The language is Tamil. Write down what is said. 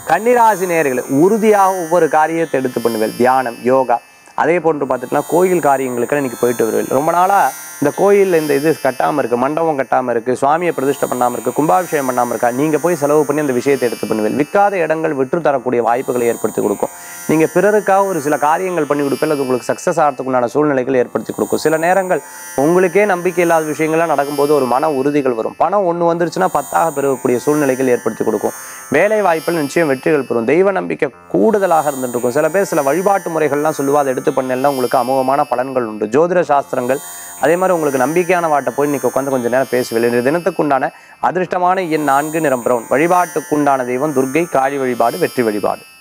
கன்னிராசி நேயர்களே உறுதியாக ஒவ்வொரு காரியத்தை எடுத்து பண்ணுவேன் தியானம் யோகா அதே போன்று பார்த்துட்டுனா கோயில் காரியங்களுக்கு இன்னைக்கு போயிட்டு வருவேன் ரொம்ப நாளாக இந்த கோயிலில் இந்த இது கட்டாமல் இருக்குது மண்டபம் கட்டாமல் இருக்குது சுவாமியை பிரதிஷ்டை பண்ணாமல் இருக்குது கும்பாபிஷேகம் பண்ணாமல் இருக்கா நீங்கள் போய் செலவு பண்ணி அந்த விஷயத்தை எடுத்து பண்ணுவேன் விற்காத இடங்கள் விற்று தரக்கூடிய வாய்ப்புகளை ஏற்படுத்தி கொடுக்கும் நீங்கள் பிறருக்காக ஒரு சில காரியங்கள் பண்ணி கொடுப்பேன் அது உங்களுக்கு சக்ஸஸ் ஆகிறதுக்குண்டான சூழ்நிலைகள் ஏற்படுத்தி கொடுக்கும் சில நேரங்கள் உங்களுக்கே நம்பிக்கை இல்லாத விஷயங்கள்லாம் நடக்கும்போது ஒரு மன உறுதிகள் வரும் பணம் ஒன்று வந்துருச்சுன்னா பத்தாக பெறக்கூடிய சூழ்நிலைகள் ஏற்படுத்தி கொடுக்கும் வேலை வாய்ப்பில் நிச்சயம் வெற்றிகள் பெறும் தெய்வ நம்பிக்கை கூடுதலாக இருந்துட்டு இருக்கும் சில பேர் சில வழிபாட்டு முறைகள்லாம் சொல்லுவா அதை எடுத்து பண்ணலாம் உங்களுக்கு அமோகமான பலன்கள் உண்டு ஜோதிட சாஸ்திரங்கள் அதே மாதிரி உங்களுக்கு நம்பிக்கையான வாட்டை போய் இன்னைக்கு உட்காந்து கொஞ்சம் நேரம் பேசுவேன் இன்றைய தினத்துக்குண்டான அதிர்ஷ்டமான எண் நான்கு நிறம் பிரவுன் வழிபாட்டுக்குண்டான தெய்வம் துர்க்கை காளி வழிபாடு வெற்றி வழிபாடு